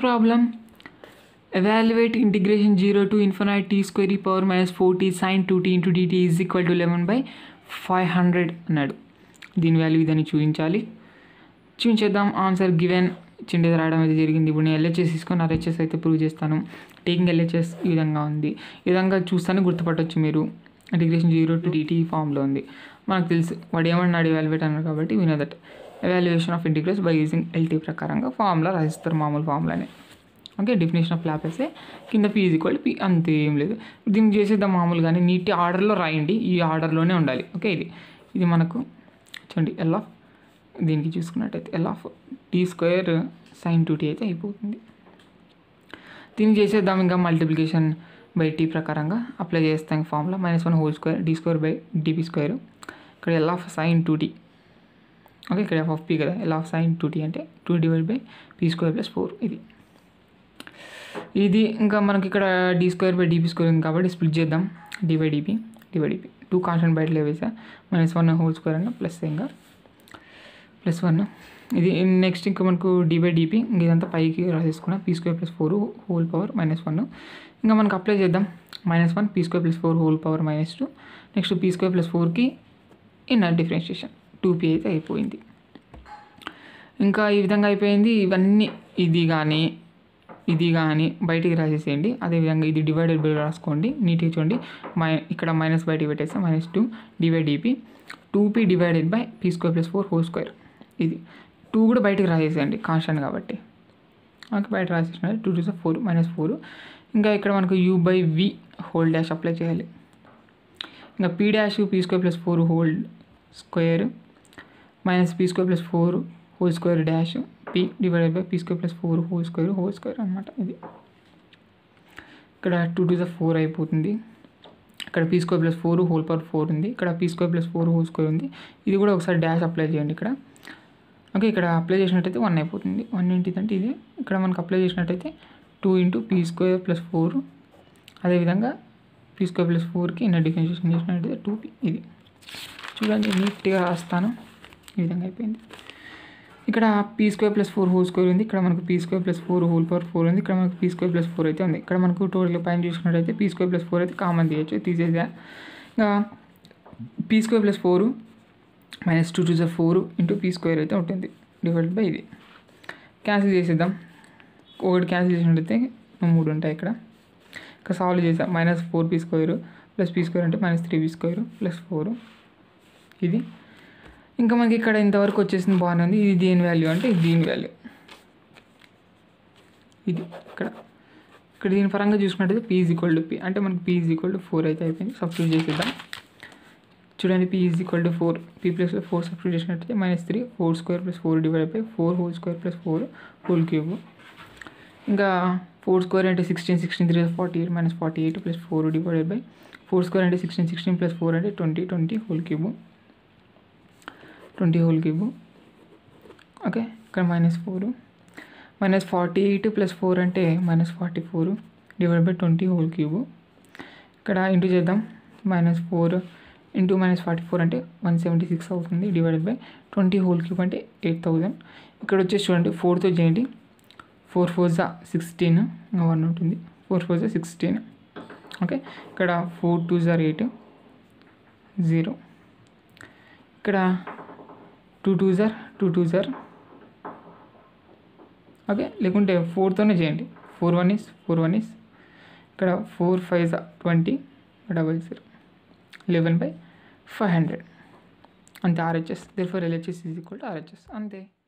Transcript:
problem evaluate integration 0 to infinite t square e power minus 4t sin 2t into dt is equal to 11 by 500 అన్నాడు దీని value ఇదని చూపించాలి చూపించేద్దాం answer given చిండేది రాయడం అయితే జరిగింది ఇప్పుడు నేను ఎల్హెచ్ఎస్ తీసుకొని ఆర్హెచ్ఎస్ అయితే ప్రూవ్ చేస్తాను టేకింగ్ ఎల్హెచ్ఎస్ ఈ విధంగా ఉంది ఈ విధంగా చూస్తానే గుర్తుపట్టవచ్చు మీరు ఇంటిగ్రేషన్ జీరో టు డిటీ ఫామ్లో ఉంది మనకు తెలుసు వాడు ఏమన్నాడు ఎవాల్యుయేట్ అన్నారు కాబట్టి వినో that evaluation of integrals by using LT ప్రకారంగా ఫార్ములా రాసిస్తారు మామూలు ఫార్ములానే ఓకే డెఫినేషన్ ఆఫ్ ల్యాప్ వేస్తే కింద పీ ఈజ్ ఈక్వల్ పీ అంతే ఏం లేదు దీన్ని చేసేద్దాం మామూలుగానే నీట్ ఆర్డర్లో రాయండి ఈ ఆర్డర్లోనే ఉండాలి ఓకే ఇది ఇది మనకు చూడండి ఎల్ ఆఫ్ దీనికి చూసుకున్నట్టయితే L of t square sine two t అయితే అయిపోతుంది దీన్ని చేసేద్దాం ఇంకా మల్టిప్లికేషన్ బై టీ ప్రకారంగా అప్లై చేస్తాం formula minus one whole square d square by dp square ఇక్కడ L of sine two t okay ఇక్కడ ఎఫ్ ఆఫ్ పీ కదా L of sine two t అంటే two divide by p square plus four ఇది ఇది ఇంకా మనకి ఇక్కడ d square by dp square ఉంది కాబట్టి స్ప్లిట్ చేద్దాం d by dp d by dp two constant బయట లేవేసా మైనస్ వన్ హోల్ స్క్వేర్ అన్న ప్లస్ ఇంకా ప్లస్ వన్ ఇది నెక్స్ట్ ఇంకా మనకు డి బై డిపి ఇదంతా పైకి రాసేసుకున్నాం p square plus four whole power minus one ఇంకా మనకు అప్లై చేద్దాం minus one p square plus four whole power minus two next p square plus ఫోర్కి ఇన్నర్ డిఫరెన్షియేషన్ టూ పీ అయితే అయిపోయింది ఇంకా ఈ విధంగా అయిపోయింది ఇవన్నీ ఇది కానీ ఇది కానీ బయటికి రాసేసేయండి అదేవిధంగా ఇది డివైడెడ్ బై రాసుకోండి నీట్గా చూడండి మై ఇక్కడ మైనస్ బయటికి పెట్టేస్తే minus two divide dp two p divided by p square plus four whole square ఇది టూ కూడా బయటికి రాసేసేయండి కాన్స్టెంట్ కాబట్టి ఓకే బయట రాసేసిన two two four minus four ఇంకా ఇక్కడ మనకు u by v whole dash apply చేయాలి ఇంకా p dash p square plus four whole square minus p square plus four whole square dash p divided by p square plus four whole square whole square అనమాట ఇది ఇక్కడ two two the four అయిపోతుంది ఇక్కడ p square plus four whole power four ఉంది ఇక్కడ p square plus four whole square ఉంది ఇది కూడా ఒకసారి డాష్ అప్లై చేయండి ఇక్కడ ఓకే ఇక్కడ అప్లై చేసినట్టయితే వన్ అయిపోతుంది వన్ ఏంటిదంటే ఇది ఇక్కడ మనకు అప్లై చేసినట్టయితే two into p square plus four అదేవిధంగా పీ స్క్వేర్ ప్లస్ ఫోర్కి ఇన్న డిఫరెన్షియేషన్ చేసినట్టయితే టూ పీ ఇది చూడండి నీట్గా రాస్తాను ఈ విధంగా అయిపోయింది ఇక్కడ p square plus four whole square ఉంది ఇక్కడ మనకు p square plus four whole power four ఉంది ఇక్కడ మనకు పీ స్క్వేర్ ప్లస్ ఫోర్ అయితే ఉంది ఇక్కడ మనకు టోటల్ పైన చూసుకున్నట్టయితే పీ స్క్వేర్ ప్లస్ ఫోర్ అయితే కామన్ తీయచ్చు తీసేసా ఇంకా p square plus four minus two two జా ఫోర్ ఇంటూ పీ స్క్వేర్ అయితే ఉంటుంది డివైడ్ బై ఇది క్యాన్సిల్ చేసేద్దాం ఒకటి క్యాన్సిల్ చేసినట్టయితే మూడు ఉంటాయి ఇక్కడ ఇక్కడ సాల్వ్ చేసాం minus four p square plus p square అంటే minus three p square plus four ఇది ఇంకా మనకి ఇక్కడ ఇంతవరకు వచ్చేసింది బాగానే ఉంది ఇది దీని వాల్యూ అంటే ఇది దీని వాల్యూ ఇది ఇక్కడ ఇక్కడ దీని పరంగా చూసుకున్నట్టయితే p is equal to p అంటే మనకి p is equal to four అయితే అయిపోయింది సబ్స్టిట్యూట్ చేసేద్దాం చూడండి p is equal to four p plus four substitute చేసినట్టయితే minus three four square plus four divide by four whole square plus four whole cube ఇంకా four square అంటే sixteen sixteen three forty eight minus forty eight plus four divided by four square అంటే sixteen sixteen plus four అంటే twenty twenty whole cube twenty whole cube okay ఇక్కడ minus four minus forty eight plus four అంటే minus forty four divide by twenty whole cube ఇక్కడ into చేద్దాం minus four into minus forty four అంటే one seventy six అవుతుంది divided by twenty whole cube అంటే eight thousand ఇక్కడ వచ్చేసి చూడండి ఫోర్తో చేయండి ఫోర్ ఫోర్ జా సిక్స్టీన్ వన్ ఉంటుంది ఫోర్ ఫోర్ జా సిక్స్టీన్ ఓకే ఇక్కడ ఫోర్ టూ జార్ ఎయిట్ జీరో ఇక్కడ టూ టూ జార్ టూ టూ జార్ ఓకే లేకుంటే ఫోర్తోనే చేయండి four one is four one is ఇక్కడ ఫోర్ ఫైవ్ జా twenty double zero eleven by five hundred అంతే RHS therefore LHS is equal to RHS అంతే